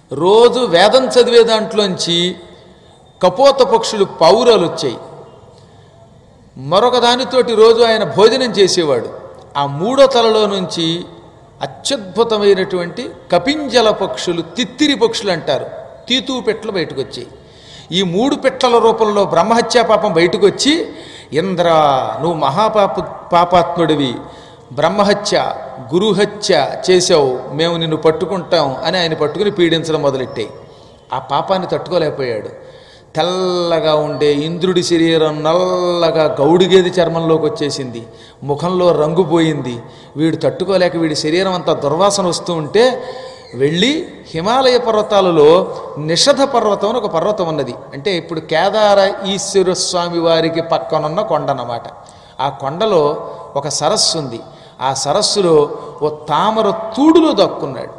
రోజు వేదం చదివే దాంట్లోంచి కపోత పక్షులు పావురాలు వచ్చాయి మరొక దానితోటి రోజు ఆయన భోజనం చేసేవాడు ఆ మూడో తలలో నుంచి అత్యద్భుతమైనటువంటి కపింజల పక్షులు తిత్తిరి పక్షులు అంటారు తీతూ పెట్టలు బయటకు వచ్చాయి ఈ మూడు పెట్టల రూపంలో బ్రహ్మహత్యా పాపం బయటకు వచ్చి ఇంద్ర నువ్వు మహాపాప పాపాత్ముడివి బ్రహ్మహత్య గురుహత్య చేసావు మేము నిన్ను పట్టుకుంటాం అని ఆయన పట్టుకుని పీడించడం మొదలెట్టాయి ఆ పాపాన్ని తట్టుకోలేకపోయాడు తెల్లగా ఉండే ఇంద్రుడి శరీరం నల్లగా గౌడిగేది చర్మంలోకి వచ్చేసింది ముఖంలో రంగు పోయింది వీడు తట్టుకోలేక వీడి శరీరం అంతా దుర్వాసన వస్తూ ఉంటే వెళ్ళి హిమాలయ పర్వతాలలో నిషధ పర్వతం అని ఒక పర్వతం ఉన్నది అంటే ఇప్పుడు కేదార ఈశ్వర స్వామి వారికి పక్కనున్న కొండ అన్నమాట ఆ కొండలో ఒక సరస్సు ఉంది ఆ సరస్సులో ఓ తామర తూడులో దక్కున్నాడు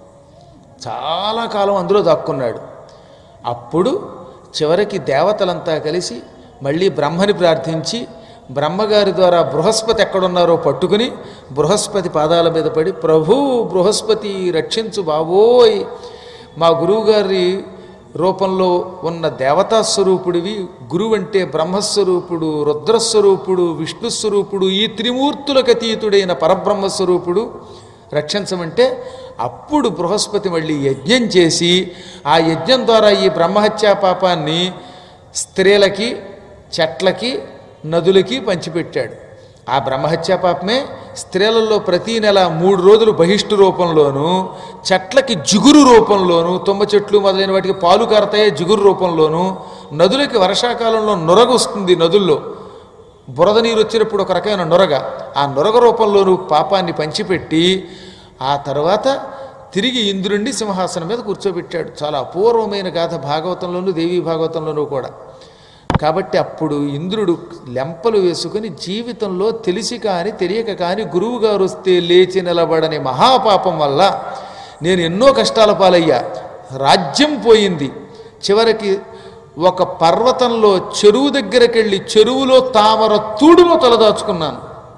చాలా కాలం అందులో దాక్కున్నాడు అప్పుడు చివరికి దేవతలంతా కలిసి మళ్ళీ బ్రహ్మని ప్రార్థించి బ్రహ్మగారి ద్వారా బృహస్పతి ఎక్కడున్నారో పట్టుకుని బృహస్పతి పాదాల మీద పడి ప్రభు బృహస్పతి రక్షించు బాబోయ్ మా గురువుగారి రూపంలో ఉన్న దేవతా స్వరూపుడివి గురువు అంటే బ్రహ్మస్వరూపుడు రుద్రస్వరూపుడు విష్ణుస్వరూపుడు ఈ త్రిమూర్తులకు అతీతుడైన పరబ్రహ్మస్వరూపుడు రక్షించమంటే అప్పుడు బృహస్పతి మళ్ళీ యజ్ఞం చేసి ఆ యజ్ఞం ద్వారా ఈ బ్రహ్మహత్యా పాపాన్ని స్త్రీలకి చెట్లకి నదులకి పంచిపెట్టాడు ఆ బ్రహ్మహత్యా పాపమే స్త్రీలలో ప్రతీ నెల మూడు రోజులు బహిష్టు రూపంలోనూ చెట్లకి జిగురు రూపంలోనూ తుమ్మ చెట్లు మొదలైన వాటికి పాలు కారతాయే జిగురు రూపంలోనూ నదులకి వర్షాకాలంలో నొరగొస్తుంది నదుల్లో బురద నీరు వచ్చినప్పుడు ఒక రకమైన నొరగ ఆ నొరగ రూపంలోనూ పాపాన్ని పంచిపెట్టి ఆ తర్వాత తిరిగి ఇంద్రుణ్ణి సింహాసనం మీద కూర్చోబెట్టాడు చాలా అపూర్వమైన గాథ భాగవతంలోనూ దేవీ భాగవతంలోనూ కూడా కాబట్టి అప్పుడు ఇంద్రుడు లెంపలు వేసుకుని జీవితంలో తెలిసి కాని తెలియక కాని గురువు గారు వస్తే లేచి నిలబడని మహాపాపం వల్ల నేను ఎన్నో కష్టాల పాలయ్యా రాజ్యం పోయింది చివరికి ఒక పర్వతంలో చెరువు దగ్గరికి వెళ్ళి చెరువులో తామర తూడులో తలదాచుకున్నాను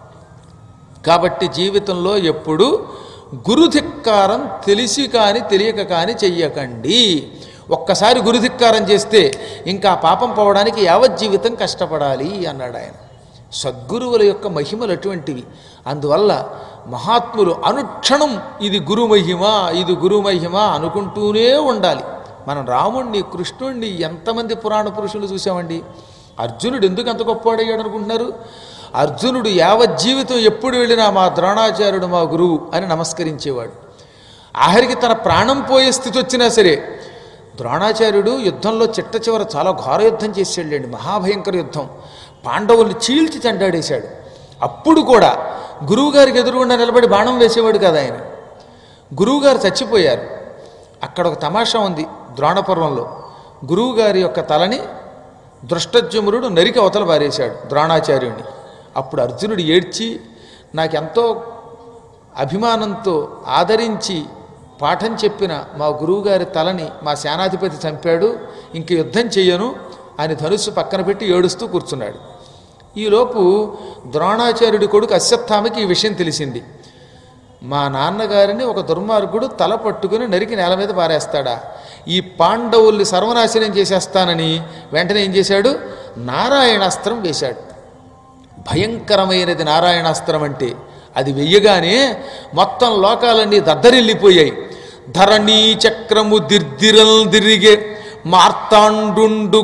కాబట్టి జీవితంలో ఎప్పుడు గురుధిక్కారం తెలిసి కాని తెలియక కాని చెయ్యకండి ఒక్కసారి గురుధిక్కారం చేస్తే ఇంకా ఆ పాపం పోవడానికి యావజ్జీవితం కష్టపడాలి అన్నాడు ఆయన సద్గురువుల యొక్క మహిమలు అటువంటివి అందువల్ల మహాత్ములు అనుక్షణం ఇది గురు మహిమ ఇది గురు మహిమ అనుకుంటూనే ఉండాలి మనం రాముణ్ణి కృష్ణుణ్ణి ఎంతమంది పురాణ పురుషులు చూసామండి అర్జునుడు ఎందుకు అంత గొప్పవాడయ్యాడు అనుకుంటున్నారు అర్జునుడు యావజ్జీవితం ఎప్పుడు వెళ్ళినా మా ద్రోణాచార్యుడు మా గురువు అని నమస్కరించేవాడు ఆఖరికి తన ప్రాణం పోయే స్థితి వచ్చినా సరే ద్రోణాచార్యుడు యుద్ధంలో చిట్ట చివర చాలా ఘోర యుద్ధం చేసేళ్ళండి మహాభయంకర యుద్ధం పాండవుల్ని చీల్చి చెండాడేశాడు అప్పుడు కూడా గురువుగారికి ఎదురుగుండా నిలబడి బాణం వేసేవాడు కదా ఆయన గురువుగారు చచ్చిపోయారు అక్కడ ఒక తమాషా ఉంది ద్రోణపర్వంలో గురువుగారి యొక్క తలని దృష్టజ్యమురుడు నరికి అవతల పారేశాడు ద్రోణాచార్యుడిని అప్పుడు అర్జునుడు ఏడ్చి నాకెంతో అభిమానంతో ఆదరించి పాఠం చెప్పిన మా గురువుగారి తలని మా సేనాధిపతి చంపాడు ఇంక యుద్ధం చెయ్యను అని ధనుస్సు పక్కన పెట్టి ఏడుస్తూ కూర్చున్నాడు ఈలోపు ద్రోణాచార్యుడి కొడుకు అశ్వత్థామకి ఈ విషయం తెలిసింది మా నాన్నగారిని ఒక దుర్మార్గుడు తల పట్టుకుని నరికి నేల మీద పారేస్తాడా ఈ పాండవుల్ని సర్వనాశనం చేసేస్తానని వెంటనే ఏం చేశాడు నారాయణాస్త్రం వేశాడు భయంకరమైనది నారాయణాస్త్రం అంటే అది వెయ్యగానే మొత్తం లోకాలన్నీ దద్దరిల్లిపోయాయి ధరణీ చక్రము దిర్దిరల్ దిరిగే మార్తాండుండు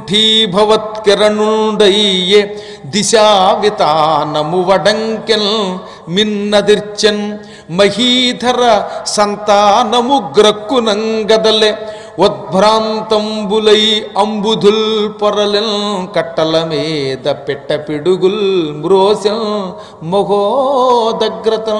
కుంఠీభవత్కిరణుండయ్యే దిశా వితానము వడంకెల్ మిన్నదిర్చన్ మహీధర సంతానము గ్రక్కునంగదలే ఉద్భ్రాంతంబులై అంబుధుల్ పొరలెల్ కట్టల మీద పెట్ట పిడుగుల్ మ్రోసెల్ మహోదగ్రతం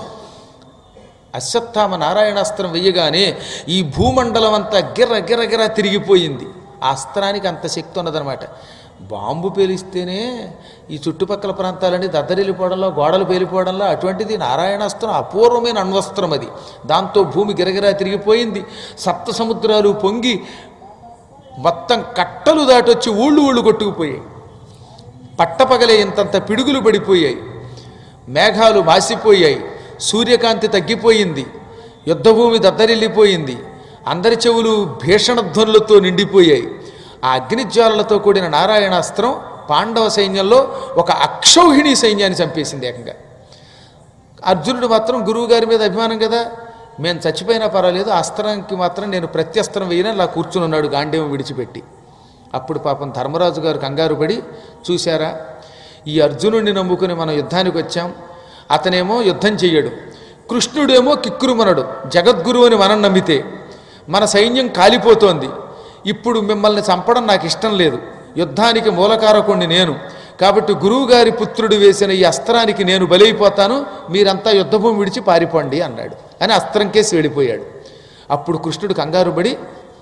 అశ్వత్థామ నారాయణాస్త్రం వెయ్యగానే ఈ భూమండలం అంతా గిర్ర గిర్ర గిర్ర తిరిగిపోయింది ఆ అస్త్రానికి అంత శక్తి ఉన్నదనమాట బాంబు పేలిస్తేనే ఈ చుట్టుపక్కల ప్రాంతాలన్నీ దద్దరిల్లిపోవడంలో గోడలు పేలిపోవడంలో అటువంటిది నారాయణాస్త్రం అపూర్వమైన అణ్వస్త్రం అది దాంతో భూమి గిరగిరా తిరిగిపోయింది సప్త సముద్రాలు పొంగి మొత్తం కట్టలు దాటొచ్చి ఊళ్ళు ఊళ్ళు కొట్టుకుపోయాయి పట్టపగలే ఇంతంత పిడుగులు పడిపోయాయి మేఘాలు మాసిపోయాయి సూర్యకాంతి తగ్గిపోయింది యుద్ధభూమి దద్దరిల్లిపోయింది అందరి చెవులు భీషణధ్వనులతో నిండిపోయాయి ఆ అగ్నిజ్వాలలతో కూడిన నారాయణాస్త్రం పాండవ సైన్యంలో ఒక అక్షౌహిణి సైన్యాన్ని చంపేసింది ఏకంగా అర్జునుడు మాత్రం గురువు గారి మీద అభిమానం కదా మేము చచ్చిపోయినా పర్వాలేదు అస్త్రానికి మాత్రం నేను ప్రత్యస్త్రం వేయనని అలా కూర్చుని ఉన్నాడు గాంధీవం విడిచిపెట్టి అప్పుడు పాపం ధర్మరాజు గారు కంగారు పడి చూశారా ఈ అర్జునుడిని నమ్ముకుని మనం యుద్ధానికి వచ్చాం అతనేమో యుద్ధం చెయ్యడు కృష్ణుడేమో కిక్కురుమనడు జగద్గురు అని మనం నమ్మితే మన సైన్యం కాలిపోతోంది ఇప్పుడు మిమ్మల్ని చంపడం నాకు ఇష్టం లేదు యుద్ధానికి మూలకారకుణ్ణి నేను కాబట్టి గురువుగారి పుత్రుడు వేసిన ఈ అస్త్రానికి నేను బలైపోతాను మీరంతా యుద్ధభూమి విడిచి పారిపోండి అన్నాడు అని అస్త్రం కేసి వెళ్ళిపోయాడు అప్పుడు కృష్ణుడు కంగారు పడి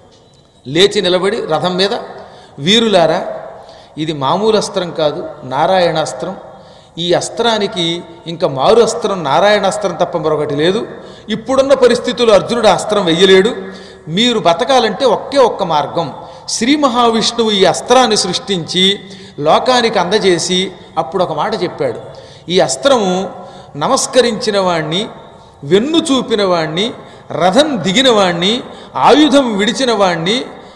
లేచి నిలబడి రథం మీద వీరులారా ఇది మామూలు అస్త్రం కాదు నారాయణాస్త్రం ఈ అస్త్రానికి ఇంకా మారు అస్త్రం నారాయణాస్త్రం తప్ప మరొకటి లేదు ఇప్పుడున్న పరిస్థితుల్లో అర్జునుడు ఆ అస్త్రం వెయ్యలేడు మీరు బతకాలంటే ఒకే ఒక్క మార్గం శ్రీ మహావిష్ణువు ఈ అస్త్రాన్ని సృష్టించి లోకానికి అందజేసి అప్పుడు ఒక మాట చెప్పాడు ఈ అస్త్రము నమస్కరించిన వాణ్ణి వెన్ను చూపిన వాణ్ణి రథం దిగిన వాణ్ణి ఆయుధం విడిచిన వాణ్ణి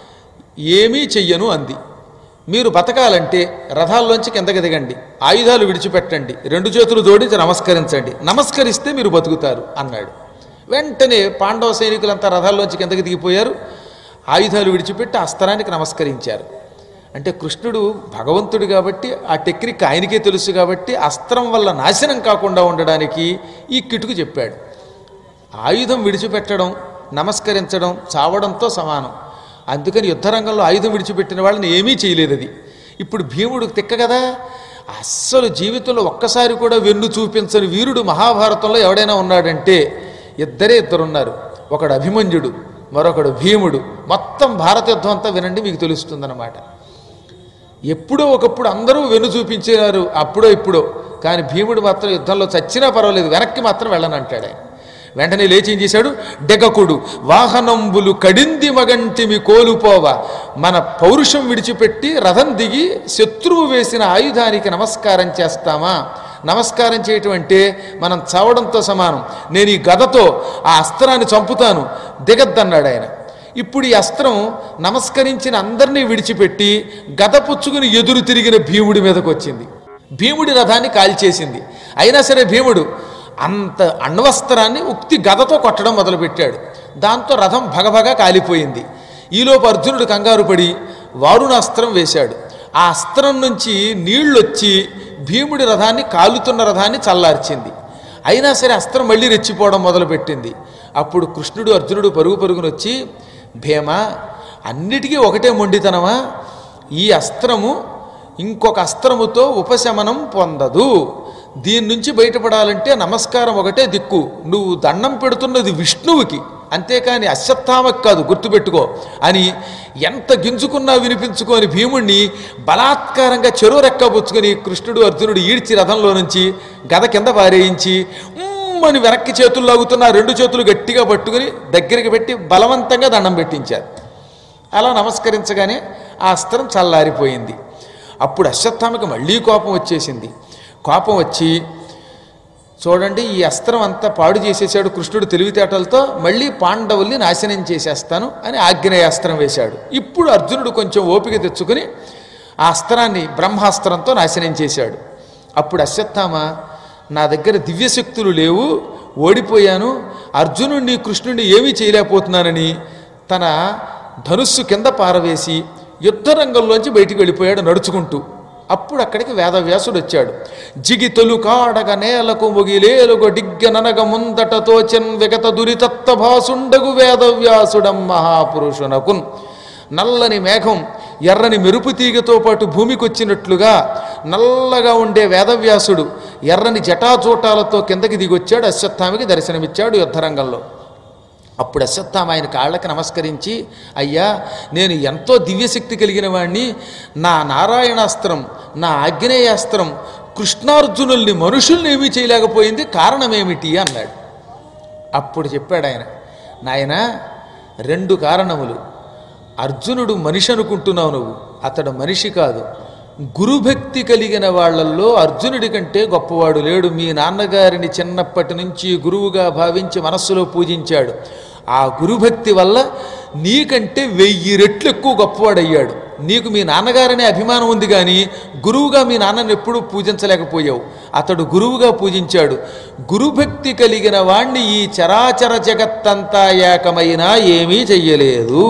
ఏమీ చెయ్యను అంది మీరు బతకాలంటే రథాల్లోంచి కిందకి దిగండి ఆయుధాలు విడిచిపెట్టండి రెండు చేతులు జోడించి నమస్కరించండి నమస్కరిస్తే మీరు బతుకుతారు అన్నాడు వెంటనే పాండవ సైనికులంతా రథాల్లోంచి కిందకి దిగిపోయారు ఆయుధాలు విడిచిపెట్టి అస్త్రానికి నమస్కరించారు అంటే కృష్ణుడు భగవంతుడు కాబట్టి ఆ టెక్నిక్ ఆయనకే తెలుసు కాబట్టి అస్త్రం వల్ల నాశనం కాకుండా ఉండడానికి ఈ కిటుకు చెప్పాడు ఆయుధం విడిచిపెట్టడం నమస్కరించడం చావడంతో సమానం అందుకని యుద్ధరంగంలో ఆయుధం విడిచిపెట్టిన వాళ్ళని ఏమీ చేయలేదు అది ఇప్పుడు భీముడు తిక్క కదా అస్సలు జీవితంలో ఒక్కసారి కూడా వెన్ను చూపించని వీరుడు మహాభారతంలో ఎవడైనా ఉన్నాడంటే ఇద్దరే ఇద్దరున్నారు ఒకడు అభిమన్యుడు మరొకడు భీముడు మొత్తం భారత యుద్ధం అంతా వినండి మీకు తెలుస్తుందన్నమాట ఎప్పుడో ఒకప్పుడు అందరూ వెను చూపించారు అప్పుడో ఇప్పుడో కానీ భీముడు మాత్రం యుద్ధంలో చచ్చినా పర్వాలేదు వెనక్కి మాత్రం వెళ్ళనంటాడు ఆయన వెంటనే లేచి ఏం చేశాడు డెగకుడు వాహనంబులు కడింది మగంటిమి కోలుపోవ మన పౌరుషం విడిచిపెట్టి రథం దిగి శత్రువు వేసిన ఆయుధానికి నమస్కారం చేస్తామా నమస్కారం చేయటం అంటే మనం చావడంతో సమానం నేను ఈ గదతో ఆ అస్త్రాన్ని చంపుతాను దిగద్దన్నాడు ఆయన ఇప్పుడు ఈ అస్త్రం నమస్కరించిన అందరినీ విడిచిపెట్టి గద పుచ్చుకుని ఎదురు తిరిగిన భీముడి మీదకు వచ్చింది భీముడి రథాన్ని కాల్చేసింది అయినా సరే భీముడు అంత అణ్వస్త్రాన్ని ఉక్తి గదతో కొట్టడం మొదలుపెట్టాడు దాంతో రథం భగభగ కాలిపోయింది ఈలోపు అర్జునుడు కంగారు పడి వారుణాస్త్రం వేశాడు ఆ అస్త్రం నుంచి నీళ్లొచ్చి భీముడి రథాన్ని కాలుతున్న రథాన్ని చల్లార్చింది అయినా సరే అస్త్రం మళ్ళీ రెచ్చిపోవడం మొదలుపెట్టింది అప్పుడు కృష్ణుడు అర్జునుడు పరుగు పరుగున వచ్చి భీమ అన్నిటికీ ఒకటే మొండితనమా ఈ అస్త్రము ఇంకొక అస్త్రముతో ఉపశమనం పొందదు దీని నుంచి బయటపడాలంటే నమస్కారం ఒకటే దిక్కు నువ్వు దండం పెడుతున్నది విష్ణువుకి అంతేకాని అశ్వత్థామకు కాదు గుర్తుపెట్టుకో అని ఎంత గింజుకున్నా వినిపించుకొని భీముణ్ణి బలాత్కారంగా చెరువు రెక్కబుచ్చుకొని కృష్ణుడు అర్జునుడు ఈడ్చి రథంలో నుంచి గద కింద పారేయించి "ఉమ్" అని వెనక్కి చేతులు లాగుతున్న ఆ రెండు చేతులు గట్టిగా పట్టుకుని దగ్గరికి పెట్టి బలవంతంగా దండం పెట్టించారు అలా నమస్కరించగానే ఆ అస్త్రం చల్లారిపోయింది అప్పుడు అశ్వత్థామకి మళ్ళీ కోపం వచ్చేసింది కోపం వచ్చి చూడండి ఈ అస్త్రం అంతా పాడు చేసేసాడు కృష్ణుడు తెలివితేటలతో మళ్ళీ పాండవుల్ని నాశనం చేసేస్తాను అని ఆగ్నేయాస్త్రం వేశాడు ఇప్పుడు అర్జునుడు కొంచెం ఓపిక తెచ్చుకుని ఆ అస్త్రాన్ని బ్రహ్మాస్త్రంతో నాశనం చేశాడు అప్పుడు అశ్వత్థామ నా దగ్గర దివ్యశక్తులు లేవు ఓడిపోయాను అర్జునుడిని కృష్ణుడిని ఏమీ చేయలేకపోతున్నానని తన ధనుస్సు కింద పారవేసి యుద్ధరంగంలోంచి బయటికి వెళ్ళిపోయాడు నడుచుకుంటూ అప్పుడు అక్కడికి వేదవ్యాసుడు వచ్చాడు జిగితొలు కాడగ నేలకు ముగిలేలుగొ డిగ్గ ననగ ముందటతో చెన్ విగత దురితత్త భాసుండగు వేదవ్యాసుడం మహాపురుషునకున్ నల్లని మేఘం ఎర్రని మెరుపు తీగతో పాటు భూమికొచ్చినట్లుగా నల్లగా ఉండే వేదవ్యాసుడు ఎర్రని జటాజూటాలతో కిందకి దిగొచ్చాడు అశ్వత్థామికి దర్శనమిచ్చాడు యుద్ధరంగంలో అప్పుడు అశ్వత్థామ ఆయన కాళ్ళకి నమస్కరించి అయ్యా నేను ఎంతో దివ్యశక్తి కలిగిన వాణ్ణి నా నారాయణాస్త్రం నా ఆగ్నేయాస్త్రం కృష్ణార్జునుల్ని మనుషుల్ని ఏమీ చేయలేకపోయింది కారణమేమిటి అన్నాడు అప్పుడు చెప్పాడు ఆయన నాయన రెండు కారణములు అర్జునుడు మనిషి అనుకుంటున్నావు నువ్వు అతడు మనిషి కాదు గురుభక్తి కలిగిన వాళ్ళల్లో అర్జునుడి కంటే గొప్పవాడు లేడు మీ నాన్నగారిని చిన్నప్పటి నుంచి గురువుగా భావించి మనస్సులో పూజించాడు ఆ గురుభక్తి వల్ల నీకంటే వెయ్యి రెట్లు ఎక్కువ గొప్పవాడయ్యాడు నీకు మీ నాన్నగారనే అభిమానం ఉంది కానీ గురువుగా మీ నాన్నని ఎప్పుడూ పూజించలేకపోయావు అతడు గురువుగా పూజించాడు గురుభక్తి కలిగిన వాణ్ణి ఈ చరాచర జగత్తంతా ఏకమైనా ఏమీ చెయ్యలేదు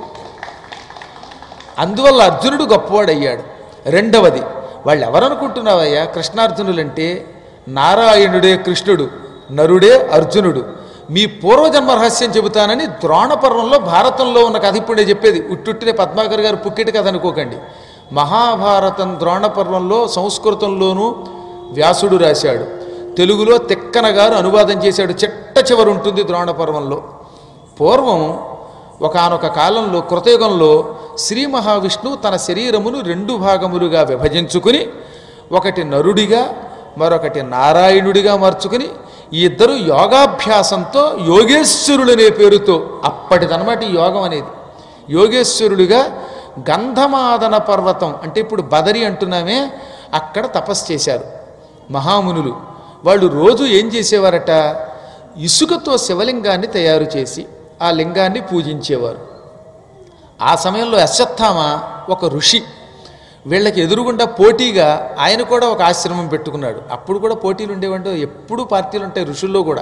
అందువల్ల అర్జునుడు గొప్పవాడయ్యాడు రెండవది వాళ్ళు ఎవరనుకుంటున్నావయ్యా కృష్ణార్జునులంటే నారాయణుడే కృష్ణుడు నరుడే అర్జునుడు మీ పూర్వజన్మ రహస్యం చెబుతానని ద్రోణపర్వంలో భారతంలో ఉన్న కథ ఇప్పుడు నేను చెప్పేది ఉట్టుట్టినే పద్మాకర్ గారు పుక్కిటి కథ అనుకోకండి మహాభారతం ద్రోణపర్వంలో సంస్కృతంలోనూ వ్యాసుడు రాశాడు తెలుగులో తిక్కన గారు అనువాదం చేశాడు చిట్ట చివరి ఉంటుంది ద్రోణపర్వంలో పూర్వం ఒకానొక కాలంలో కృతయుగంలో శ్రీ మహావిష్ణువు తన శరీరమును రెండు భాగములుగా విభజించుకుని ఒకటి నరుడిగా మరొకటి నారాయణుడిగా మార్చుకుని ఈ ఇద్దరు యోగాభ్యాసంతో యోగేశ్వరుడనే పేరుతో అప్పటిదనమాట ఈ యోగం అనేది యోగేశ్వరుడిగా గంధమాదన పర్వతం అంటే ఇప్పుడు బదరి అంటున్నామే అక్కడ తపస్సు చేశారు మహామునులు వాళ్ళు రోజు ఏం చేసేవారట ఇసుకతో శివలింగాన్ని తయారు చేసి ఆ లింగాన్ని పూజించేవారు ఆ సమయంలో అశ్వత్థామ ఒక ఋషి వీళ్ళకి ఎదురుగుండా పోటీగా ఆయన కూడా ఒక ఆశ్రమం పెట్టుకున్నాడు అప్పుడు కూడా పోటీలు ఉండేవంటే ఎప్పుడు పార్టీలు ఉంటాయి ఋషుల్లో కూడా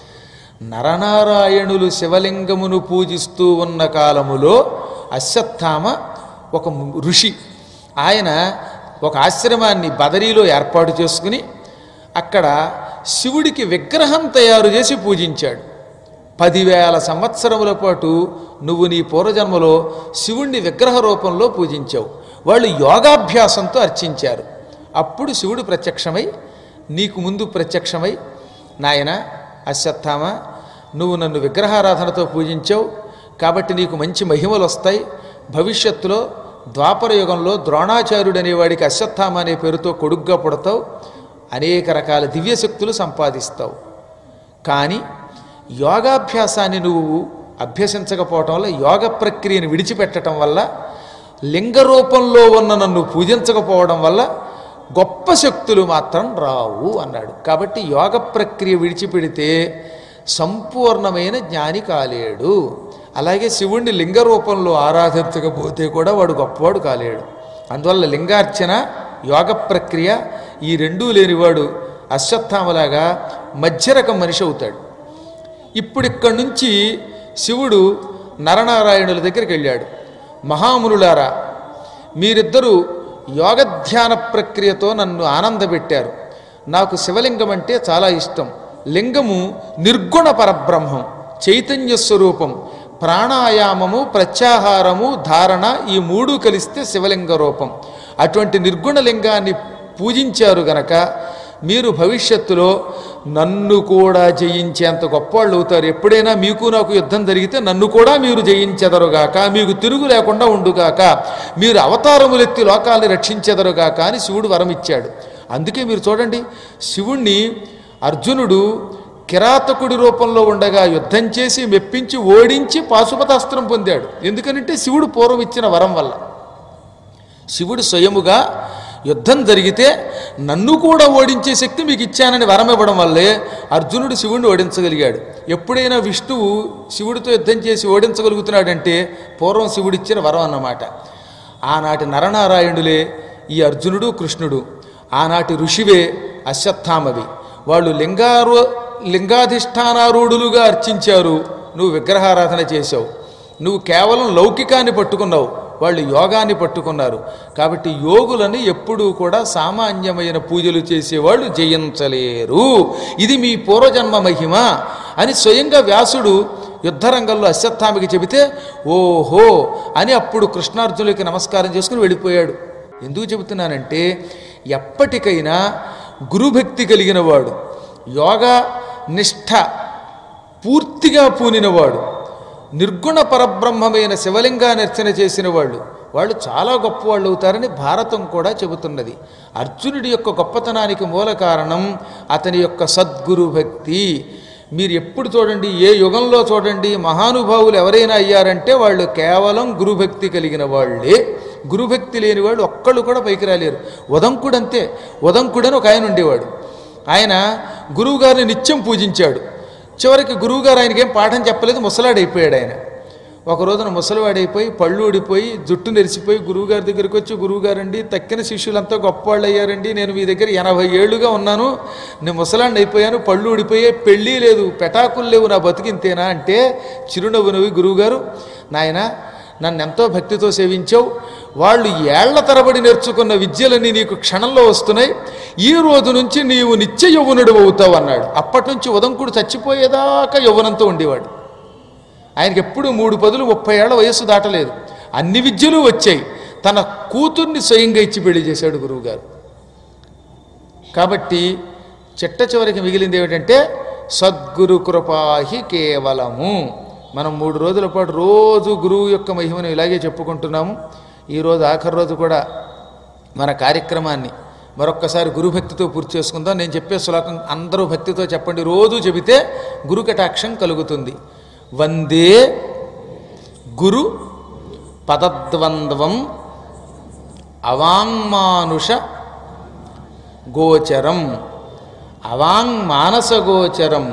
నరనారాయణులు శివలింగమును పూజిస్తూ ఉన్న కాలములో అశ్వత్థామ ఒక ఋషి ఆయన ఒక ఆశ్రమాన్ని బదరీలో ఏర్పాటు చేసుకుని అక్కడ శివుడికి విగ్రహం తయారు చేసి పూజించాడు పదివేల సంవత్సరముల పాటు నువ్వు నీ పూర్వజన్మలో శివుణ్ణి విగ్రహ రూపంలో పూజించావు వాళ్ళు యోగాభ్యాసంతో అర్చించారు అప్పుడు శివుడు ప్రత్యక్షమై నీకు ముందు ప్రత్యక్షమై నాయన అశ్వత్థామ నువ్వు నన్ను విగ్రహారాధనతో పూజించావు కాబట్టి నీకు మంచి మహిమలు వస్తాయి భవిష్యత్తులో ద్వాపర యుగంలో ద్రోణాచార్యుడు అనేవాడికి అశ్వత్థామ అనే పేరుతో కొడుగ్గా పుడతావు అనేక రకాల దివ్యశక్తులు సంపాదిస్తావు కానీ యోగాభ్యాసాన్ని నువ్వు అభ్యసించకపోవటం వల్ల యోగ ప్రక్రియను విడిచిపెట్టడం వల్ల లింగ రూపంలో ఉన్న నన్ను పూజించకపోవడం వల్ల గొప్ప శక్తులు మాత్రం రావు అన్నాడు కాబట్టి యోగ ప్రక్రియ విడిచిపెడితే సంపూర్ణమైన జ్ఞాని కాలేడు అలాగే శివుణ్ణి లింగ రూపంలో ఆరాధించకపోతే కూడా వాడు గొప్పవాడు కాలేడు అందువల్ల లింగార్చన యోగ ప్రక్రియ ఈ రెండూ లేనివాడు అశ్వత్థామలాగా మధ్యరకం మనిషి అవుతాడు ఇప్పుడు ఇక్కడి నుంచి శివుడు నరనారాయణుల దగ్గరికి వెళ్ళాడు మహామునులారా మీరిద్దరూ యోగధ్యాన ప్రక్రియతో నన్ను ఆనందపెట్టారు నాకు శివలింగం అంటే చాలా ఇష్టం లింగము నిర్గుణ పరబ్రహ్మం చైతన్య స్వరూపం ప్రాణాయామము ప్రత్యాహారము ధారణ ఈ మూడు కలిస్తే శివలింగ రూపం అటువంటి నిర్గుణ లింగాన్ని పూజించారు గనక మీరు భవిష్యత్తులో నన్ను కూడా జయించేంత గొప్పవాళ్ళు అవుతారు ఎప్పుడైనా మీకు నాకు యుద్ధం జరిగితే నన్ను కూడా మీరు జయించెదరుగాక మీకు తిరుగు లేకుండా ఉండుగాక మీరు అవతారములెత్తి లోకాల్ని రక్షించెదరుగాక అని శివుడు వరం ఇచ్చాడు అందుకే మీరు చూడండి శివుణ్ణి అర్జునుడు కిరాతకుడి రూపంలో ఉండగా యుద్ధం చేసి మెప్పించి ఓడించి పాశుపతాస్త్రం పొందాడు ఎందుకనంటే శివుడు పూర్వం ఇచ్చిన వరం వల్ల శివుడు స్వయముగా యుద్ధం జరిగితే నన్ను కూడా ఓడించే శక్తి మీకు ఇచ్చానని వరం ఇవ్వడం వల్లే అర్జునుడు శివుణ్ణి ఓడించగలిగాడు ఎప్పుడైనా విష్ణువు శివుడితో యుద్ధం చేసి ఓడించగలుగుతున్నాడంటే పూర్వం శివుడిచ్చిన వరం అన్నమాట ఆనాటి నరనారాయణులే ఈ అర్జునుడు కృష్ణుడు ఆనాటి ఋషివే అశ్వత్థామవి వాళ్ళు లింగారు లింగాధిష్టానారూఢులుగా అర్చించారు నువ్వు విగ్రహారాధన చేశావు నువ్వు కేవలం లౌకికాన్ని పట్టుకున్నావు వాళ్ళు యోగాన్ని పట్టుకున్నారు కాబట్టి యోగులని ఎప్పుడూ కూడా సామాన్యమైన పూజలు చేసేవాళ్ళు జయించలేరు ఇది మీ పూర్వజన్మ మహిమ అని స్వయంగా వ్యాసుడు యుద్ధరంగంలో అశ్వత్థామికి చెబితే ఓహో అని అప్పుడు కృష్ణార్జునులకి నమస్కారం చేసుకుని వెళ్ళిపోయాడు ఎందుకు చెబుతున్నానంటే ఎప్పటికైనా గురుభక్తి కలిగిన వాడు యోగా నిష్ఠ పూర్తిగా పూనినవాడు నిర్గుణ పరబ్రహ్మమైన శివలింగాన్ని అర్చన చేసిన వాళ్ళు వాళ్ళు చాలా గొప్పవాళ్ళు అవుతారని భారతం కూడా చెబుతున్నది అర్జునుడి యొక్క గొప్పతనానికి మూల కారణం అతని యొక్క సద్గురు భక్తి మీరు ఎప్పుడు చూడండి ఏ యుగంలో చూడండి మహానుభావులు ఎవరైనా అయ్యారంటే వాళ్ళు కేవలం గురుభక్తి కలిగిన వాళ్ళే గురుభక్తి లేని వాళ్ళు ఒక్కళ్ళు కూడా పైకి రాలేరు ఉదంకుడు అంతే ఉదంకుడని ఒక ఆయన ఉండేవాడు ఆయన గురువుగారిని నిత్యం పూజించాడు చివరికి గురువుగారు ఆయనకేం పాఠం చెప్పలేదు ముసలాడైపోయాడు ఆయన ఒక రోజున ముసలివాడైపోయి పళ్ళు ఊడిపోయి జుట్టు నెరిసిపోయి గురువుగారి దగ్గరికి వచ్చి గురువుగారండి తక్కిన శిష్యులంతా గొప్పవాళ్ళు అయ్యారండి నేను మీ దగ్గర ఎనభై ఏళ్ళుగా ఉన్నాను నేను ముసలాండి అయిపోయాను పళ్ళు ఊడిపోయే పెళ్ళి లేదు పెటాకులు లేవు నా బతికింతేనా అంటే చిరునవ్వు నవ్వి గురువుగారు నాయన నన్ను ఎంతో భక్తితో సేవించావు వాళ్ళు ఏళ్ల తరబడి నేర్చుకున్న విద్యలన్నీ నీకు క్షణంలో వస్తున్నాయి ఈ రోజు నుంచి నీవు నిత్య యౌవనుడు అవుతావు అన్నాడు అప్పటి నుంచి ఉదంకుడు చచ్చిపోయేదాకా యౌవనంతో ఉండేవాడు ఆయనకి ఎప్పుడు మూడు పదులు ముప్పై ఏళ్ల వయస్సు దాటలేదు అన్ని విద్యలు వచ్చాయి తన కూతుర్ని స్వయంగా ఇచ్చి పెళ్లి చేశాడు గురువుగారు కాబట్టి చిట్ట చివరికి మిగిలింది ఏమిటంటే సద్గురు కృపాహి కేవలము మనం మూడు రోజుల పాటు రోజు గురువు యొక్క మహిమను ఇలాగే చెప్పుకుంటున్నాము ఈరోజు ఆఖరి రోజు కూడా మన కార్యక్రమాన్ని మరొక్కసారి గురుభక్తితో పూర్తి చేసుకుందాం నేను చెప్పే శ్లోకం అందరూ భక్తితో చెప్పండి రోజు చెబితే గురు కటాక్షం కలుగుతుంది వందే గురు పదద్వంద్వం అవాంగ్మానుష గోచరం అవాంగ్మానసగోచరం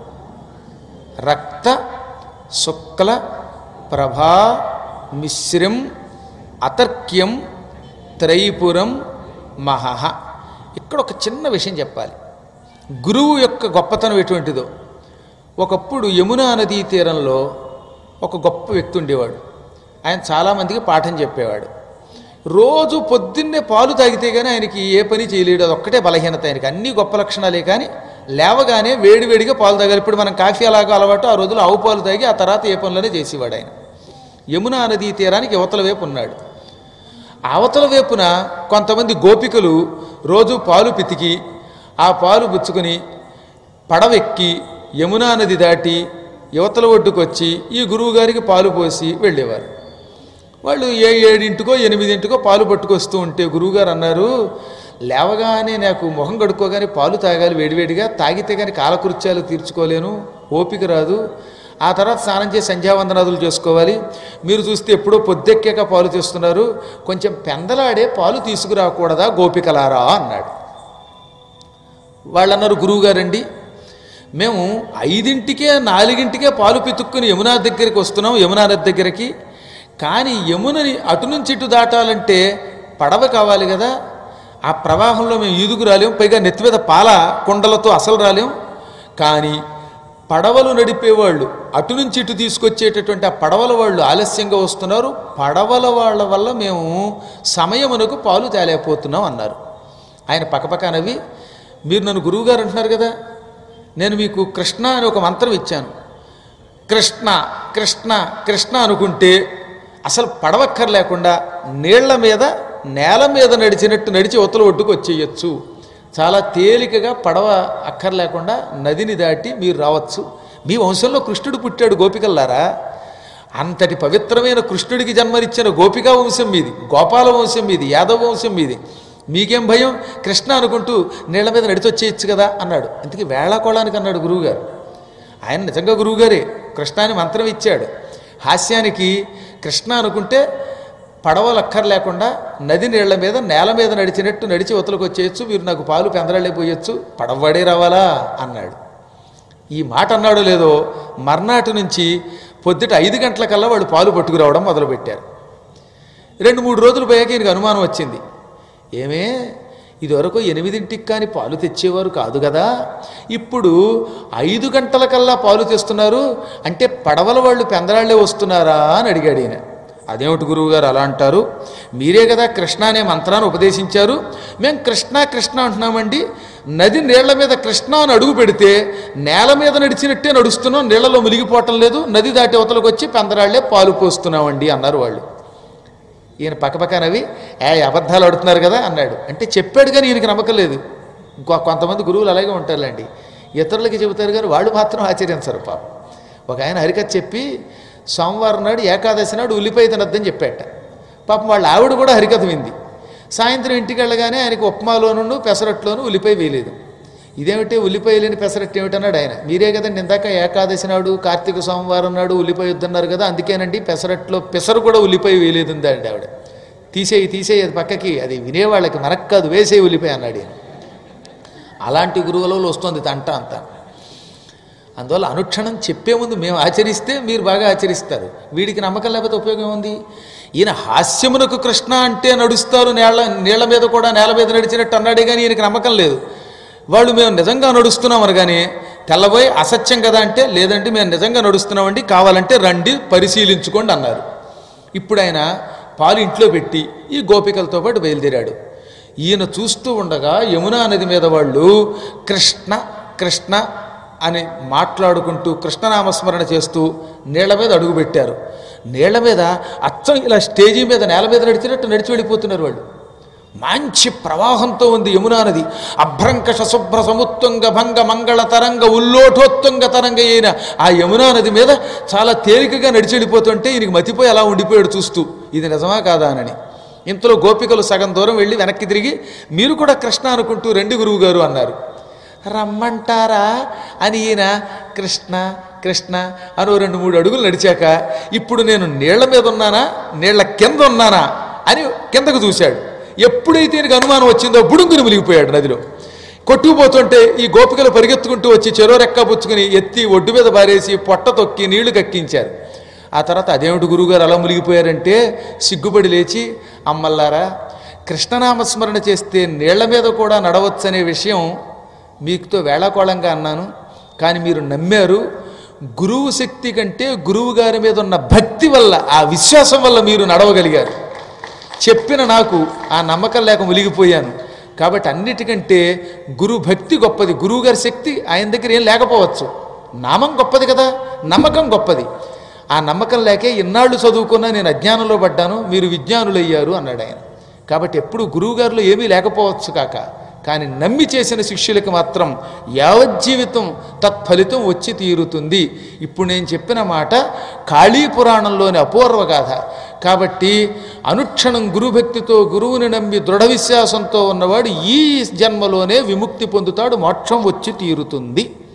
రక్త శుక్ల ప్రభా మిశ్రం అతర్క్యం త్రైపురం మహః ఇక్కడ ఒక చిన్న విషయం చెప్పాలి గురువు యొక్క గొప్పతనం ఎటువంటిదో ఒకప్పుడు యమునా నదీ తీరంలో ఒక గొప్ప వ్యక్తి ఉండేవాడు ఆయన చాలామందికి పాఠం చెప్పేవాడు రోజు పొద్దున్నే పాలు తాగితే కానీ ఆయనకి ఏ పని చేయలేడు అది ఒక్కటే బలహీనత ఆయనకి అన్ని గొప్ప లక్షణాలే కానీ లేవగానే వేడివేడిగా పాలు తాగాలి ఇప్పుడు మనం కాఫీ అలాగా అలవాటు ఆ రోజులు ఆవు పాలు తాగి ఆ తర్వాత ఏ పనులనే చేసేవాడు ఆయన యమునా నదీ తీరానికి యువతల వైపు ఉన్నాడు అవతల వైపున కొంతమంది గోపికలు రోజు పాలు పితికి ఆ పాలు పుచ్చుకొని పడవెక్కి యమునా నది దాటి యువతల ఒడ్డుకు వచ్చి ఈ గురువుగారికి పాలు పోసి వెళ్ళేవారు వాళ్ళు ఏ ఏడింటికో ఎనిమిదింటికో పాలు పట్టుకొస్తూ ఉంటే గురువుగారు అన్నారు లేవగానే నాకు మొహం కడుక్కోగానే పాలు తాగాలి వేడివేడిగా తాగితే కానీ కాలకృత్యాలు తీర్చుకోలేను ఓపిక రాదు ఆ తర్వాత స్నానం చేసి సంధ్యావందనాదులు చేసుకోవాలి మీరు చూస్తే ఎప్పుడో పొద్దెక్కాక పాలు తీస్తున్నారు కొంచెం పెందలాడే పాలు తీసుకురాకూడదా గోపికలారా అన్నాడు వాళ్ళు అన్నారు గురువుగారండి మేము ఐదింటికే నాలుగింటికే పాలు పితుక్కుని యమునా దగ్గరికి వస్తున్నాం యమునా నది దగ్గరికి కానీ యమునని అటు నుంచి ఇటు దాటాలంటే పడవ కావాలి కదా ఆ ప్రవాహంలో మేము ఈదుగు రాలేం పైగా నెత్తి మీద పాల కుండలతో అసలు రాలేం కానీ పడవలు నడిపేవాళ్ళు అటు నుంచి ఇటు తీసుకొచ్చేటటువంటి ఆ పడవల వాళ్ళు ఆలస్యంగా వస్తున్నారు పడవల వాళ్ళ వల్ల మేము సమయమునకు పాలు తేలేకపోతున్నాం అన్నారు ఆయన పక్కపక్క నవ్వి మీరు నన్ను గురువుగారు అంటున్నారు కదా నేను మీకు కృష్ణ అని ఒక మంత్రం ఇచ్చాను కృష్ణ కృష్ణ కృష్ణ అనుకుంటే అసలు పడవక్కర్ లేకుండా నీళ్ల మీద నేల మీద నడిచినట్టు నడిచి ఉత్తల ఒడ్డుకు వచ్చేయచ్చు చాలా తేలికగా పడవ అక్కర్ లేకుండా నదిని దాటి మీరు రావచ్చు మీ వంశంలో కృష్ణుడు పుట్టాడు గోపికల్లారా అంతటి పవిత్రమైన కృష్ణుడికి జన్మనిచ్చిన గోపికా వంశం మీది గోపాల వంశం మీది యాదవ వంశం మీది మీకేం భయం కృష్ణ అనుకుంటూ నీళ్ల మీద నడిచొచ్చేయచ్చు కదా అన్నాడు ఇంతకీ వేళాకోళానికి అన్నాడు గురువుగారు ఆయన నిజంగా గురువుగారే కృష్ణాని మంత్రం ఇచ్చాడు హాస్యానికి కృష్ణ అనుకుంటే పడవలు అక్కర్ లేకుండా నది నీళ్ల మీద నేల మీద నడిచినట్టు నడిచి ఉతలకు వచ్చేయచ్చు మీరు నాకు పాలు పెందరాళ్ళే పోయొచ్చు పడవడే రావాలా అన్నాడు ఈ మాట అన్నాడో లేదో మర్నాటి నుంచి పొద్దుట ఐదు గంటలకల్లా వాళ్ళు పాలు పట్టుకురావడం మొదలుపెట్టారు రెండు మూడు రోజులు పోయాక ఈయనకు అనుమానం వచ్చింది ఏమే ఇదివరకు ఎనిమిదింటికి కానీ పాలు తెచ్చేవారు కాదు కదా ఇప్పుడు ఐదు గంటలకల్లా పాలు తెస్తున్నారు అంటే పడవల వాళ్ళు పెందరాళ్లే వస్తున్నారా అని అడిగాడు ఈయన అదేమిటి గురువుగారు అలా అంటారు మీరే కదా కృష్ణ అనే మంత్రాన్ని ఉపదేశించారు మేము కృష్ణ కృష్ణ అంటున్నామండి నది నీళ్ల మీద కృష్ణ అని అడుగు పెడితే నేల మీద నడిచినట్టే నడుస్తున్నాం నీళ్లలో మునిగిపోవటం లేదు నది దాటి అవతలకు వచ్చి పెందరాళ్లే పాలు పోస్తున్నామండి అన్నారు వాళ్ళు ఈయన పక్కపక్క నవ్వి ఏ అబద్ధాలు ఆడుతున్నారు కదా అన్నాడు అంటే చెప్పాడు కానీ ఈయనకి నమ్మకం లేదు ఇంకో కొంతమంది గురువులు అలాగే ఉంటారులేండి ఇతరులకి చెబుతారు కానీ వాళ్ళు మాత్రం ఆచరించరు పాపం ఒక ఆయన హరికథ చెప్పి సోమవారం నాడు ఏకాదశి నాడు ఉల్లిపాయ తినద్దని చెప్పాట పాపం వాళ్ళ ఆవిడ కూడా హరికథ వింది సాయంత్రం ఇంటికి వెళ్ళగానే ఆయనకి ఉప్మాలోను పెసరట్లోనూ ఉల్లిపాయ వేయలేదు ఇదేమిటి ఉల్లిపాయ లేని పెసరట్టు ఏమిటన్నాడు ఆయన మీరే కదండి ఇందాక ఏకాదశి నాడు కార్తీక సోమవారం నాడు ఉల్లిపాయ వద్దన్నారు కదా అందుకేనండి పెసరట్లో పెసరు కూడా ఉల్లిపాయ వేయలేదు అండి ఆవిడ తీసేయి తీసేయి అది పక్కకి అది వినేవాళ్ళకి మనకు కాదు వేసే ఉల్లిపాయ అన్నాడు ఈయన అలాంటి గురువులలో వస్తుంది తంట అంతా అందువల్ల అనుక్షణం చెప్పే ముందు మేము ఆచరిస్తే మీరు బాగా ఆచరిస్తారు వీడికి నమ్మకం లేకపోతే ఉపయోగం ఉంది ఈయన హాస్యమునకు కృష్ణ అంటే నడుస్తారు నేల నీళ్ల మీద కూడా నేల మీద నడిచినట్టు అన్నాడే కానీ ఈయనకి నమ్మకం లేదు వాళ్ళు మేము నిజంగా నడుస్తున్నాం అనగానే తెల్లబోయి అసత్యం కదా అంటే లేదంటే మేము నిజంగా నడుస్తున్నామండి కావాలంటే రండి పరిశీలించుకోండి అన్నారు ఇప్పుడు ఆయన పాలు ఇంట్లో పెట్టి ఈ గోపికలతో పాటు బయలుదేరాడు ఈయన చూస్తూ ఉండగా యమునా నది మీద వాళ్ళు కృష్ణ కృష్ణ అని మాట్లాడుకుంటూ కృష్ణనామస్మరణ చేస్తూ నీళ్ల మీద అడుగుపెట్టారు నీళ్ల మీద అచ్చం ఇలా స్టేజీ మీద నేల మీద నడిచినట్టు నడిచి వెళ్ళిపోతున్నారు వాళ్ళు మంచి ప్రవాహంతో ఉంది యమునా నది అభ్రంకష శుభ్ర సముత్తుంగ భంగ మంగళ తరంగ ఉల్లోఠోత్తుంగ తరంగ అయిన ఆ యమునా నది మీద చాలా తేలికగా నడిచి వెళ్ళిపోతుంటే ఈయనకి మతిపోయి అలా ఉండిపోయాడు చూస్తూ ఇది నిజమా కాదా అని ఇంతలో గోపికలు సగం దూరం వెళ్ళి వెనక్కి తిరిగి మీరు కూడా కృష్ణ అనుకుంటూ రెండు గురువు గారు అన్నారు రమ్మంటారా అని ఈయన కృష్ణ కృష్ణ అని ఓ రెండు మూడు అడుగులు నడిచాక ఇప్పుడు నేను నీళ్ల మీద ఉన్నానా నీళ్ల కింద ఉన్నానా అని కిందకు చూశాడు ఎప్పుడైతే ఈయనకు అనుమానం వచ్చిందో బుడుంగుని మునిగిపోయాడు నదిలో కొట్టుకుపోతుంటే ఈ గోపికలు పరిగెత్తుకుంటూ వచ్చి చెరో రెక్క పుచ్చుకుని ఎత్తి ఒడ్డు మీద బారేసి పొట్ట తొక్కి నీళ్లు కక్కించారు ఆ తర్వాత అదేమిటి గురువుగారు అలా మునిగిపోయారంటే సిగ్గుపడి లేచి అమ్మల్లారా కృష్ణనామస్మరణ చేస్తే నీళ్ల మీద కూడా నడవచ్చనే విషయం మీకుతో వేళాకోళంగా అన్నాను కానీ మీరు నమ్మారు గురువు శక్తి కంటే గురువు గారి మీద ఉన్న భక్తి వల్ల ఆ విశ్వాసం వల్ల మీరు నడవగలిగారు చెప్పిన నాకు ఆ నమ్మకం లేక మునిగిపోయాను కాబట్టి అన్నిటికంటే గురు భక్తి గొప్పది గురువు గారి శక్తి ఆయన దగ్గర ఏం లేకపోవచ్చు నామం గొప్పది కదా నమ్మకం గొప్పది ఆ నమ్మకం లేకే ఇన్నాళ్ళు చదువుకున్నా నేను అజ్ఞానంలో పడ్డాను మీరు విజ్ఞానులయ్యారు అన్నాడు ఆయన కాబట్టి ఎప్పుడు గురువుగారిలో ఏమీ లేకపోవచ్చు కాక కానీ నమ్మి చేసిన శిష్యులకు మాత్రం యావజ్జీవితం తత్ఫలితం వచ్చి తీరుతుంది ఇప్పుడు నేను చెప్పిన మాట కాళీ పురాణంలోని అపూర్వ గాథ కాబట్టి అనుక్షణం గురుభక్తితో గురువుని నమ్మి దృఢ విశ్వాసంతో ఉన్నవాడు ఈ జన్మలోనే విముక్తి పొందుతాడు మోక్షం వచ్చి తీరుతుంది